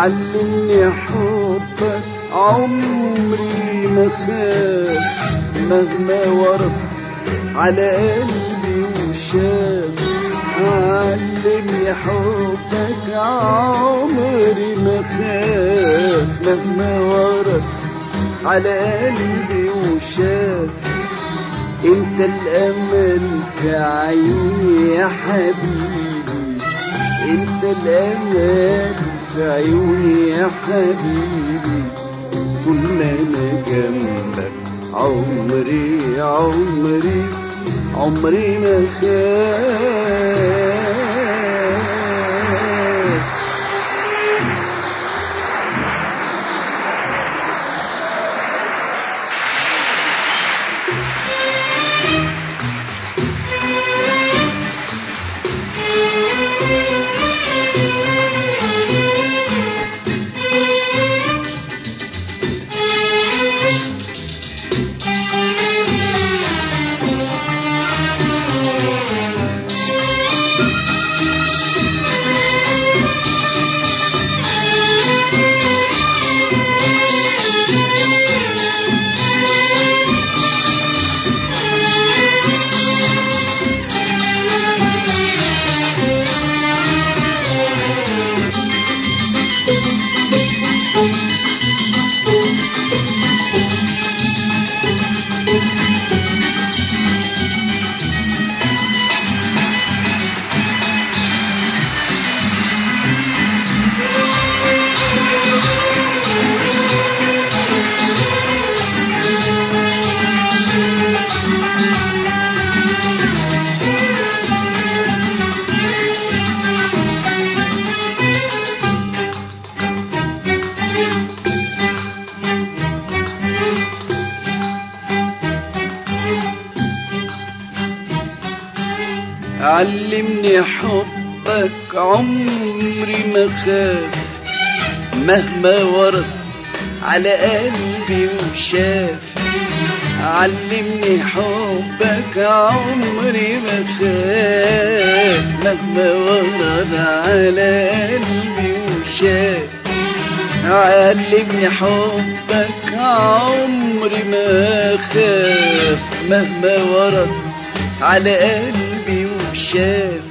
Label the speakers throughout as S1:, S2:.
S1: علمني حبك عمري ما خاف مهما ورد على قلبي وشاف علمني حبك عمري ما خاف مهما ورد على قلبي وشاف انت الامل في عيوني يا حبيبي انت الامل في عيوني يا حبيبي طول ما انا جنبك عمري عمري عمري ما خاف علمني حبك عمري ما خاف مهما ورد على قلبي وشاف علمني حبك عمري ما خاف مهما ورد على قلبي وشاف علمني حبك عمري ما خاف مهما ورد على قلبي وشاف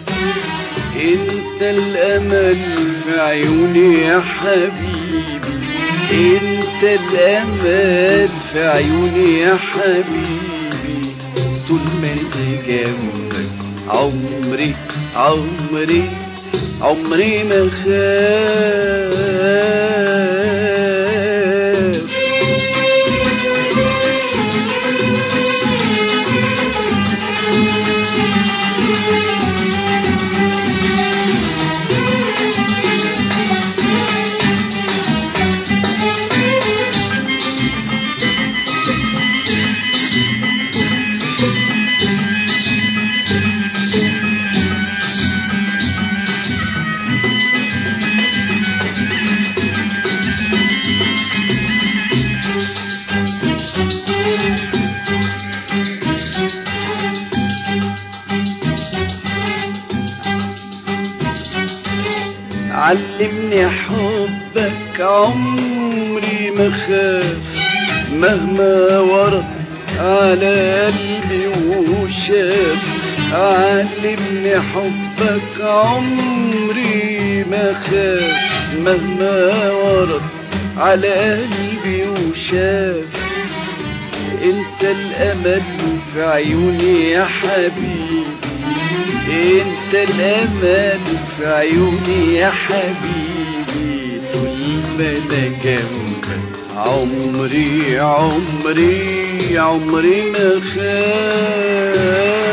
S1: انت الامل في عيوني يا حبيبي انت الامل في عيوني يا حبيبي طول ما انا جنبك عمري عمري عمري ما خاف علمني حبك عمري ما خاف مهما ورد على قلبي وشاف علمني حبك عمري ما خاف مهما ورد على قلبي وشاف انت الامل في عيوني يا حبيبي انت الامل في عيوني يا حبيبي طول ما انا جنبك عمري عمري عمري ما خاف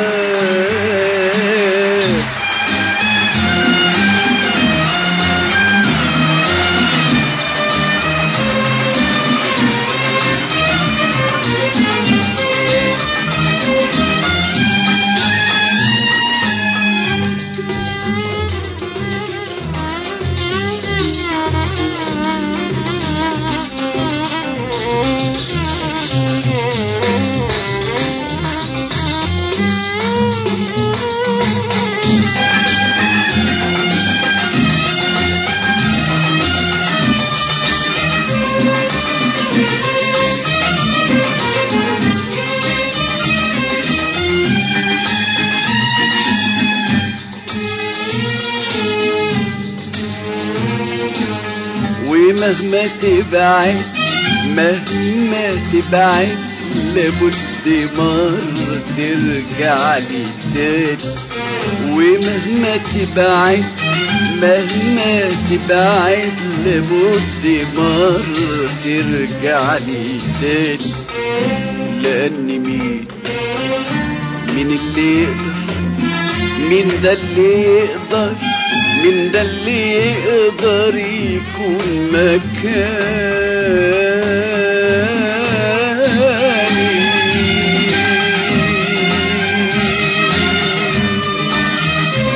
S1: ومهما تبعد مهما تبعد لابد مرة ترجع لي تاني ومهما تبعد مهما تبعد لابد مرة ترجع لي تاني لأن مين مين اللي يقدر مين ده اللي يقدر مين ده اللي يقدر يكون مكاني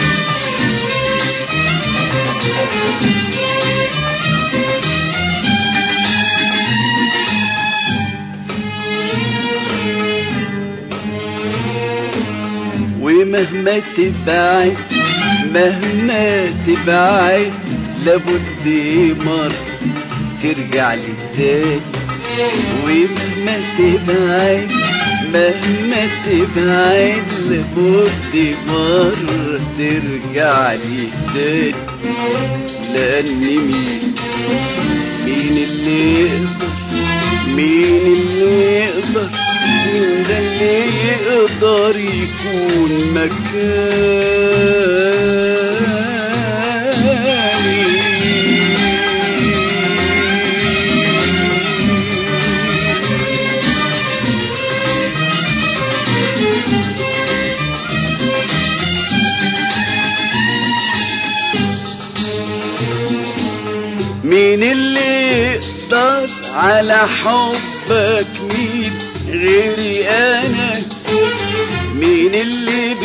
S1: ومهما تبعد مهما تبعد لابد مرة ترجع لي تاني ومهما تبعد مهما تبعد لابد مرة ترجع لي تاني لأن مين مين اللي يقدر مين اللي يقدر مين ده اللي يقدر يكون مكاني مين اللي يقدر على حبك مين غيري انا مين اللي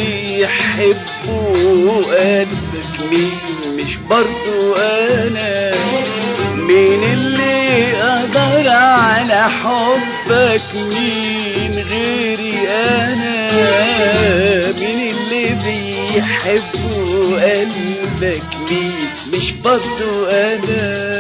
S1: بيحبه قلبك مين مش برضو انا مين اللي يقدر على حبك مين غيري انا مين اللي بيحبه قلبك مين مش برضو انا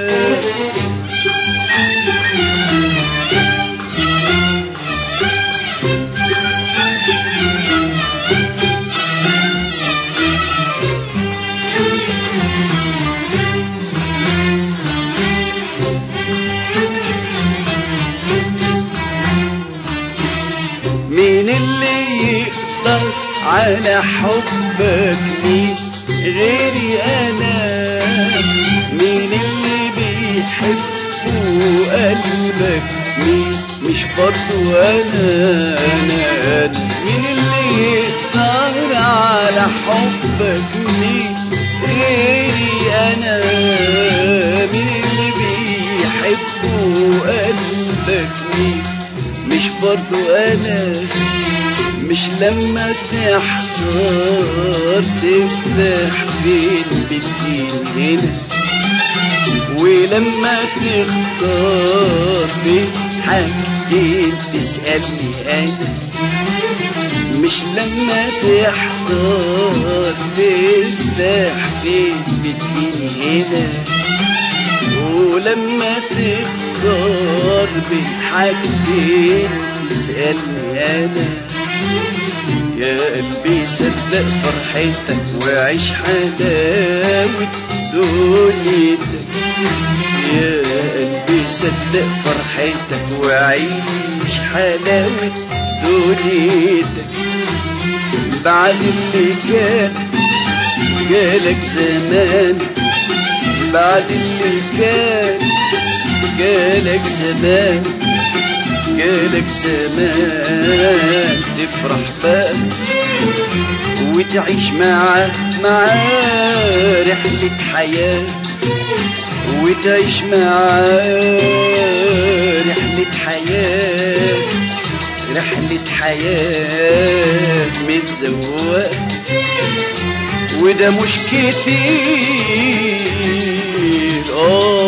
S1: مين اللي يقدر على حبك مين غيري انا مين اللي بيحبه قلبك مين مش برضو انا انا أنا. مين اللي يقدر على حبك مين غيري انا مين اللي بيحبه قلبك مين مش برضو انا مش لما تحتار تفتح بين بنتين هنا ولما تختار بين حاجتين تسألني انا مش لما تحتار تفتح بين بنتين هنا ولما تختار بين حاجتين تسألني أنا يا قلبي صدق فرحتك وعيش حلاوة دنيتك يا قلبي صدق فرحتك وعيش حلاوة دنيتك بعد اللي كان جالك زمان بعد اللي كان جالك زمان جالك زمان تفرح بقى وتعيش معاه معاه رحلة حياة وتعيش معاه رحلة حياة رحلة حياة متزوقة وده مش كتير اه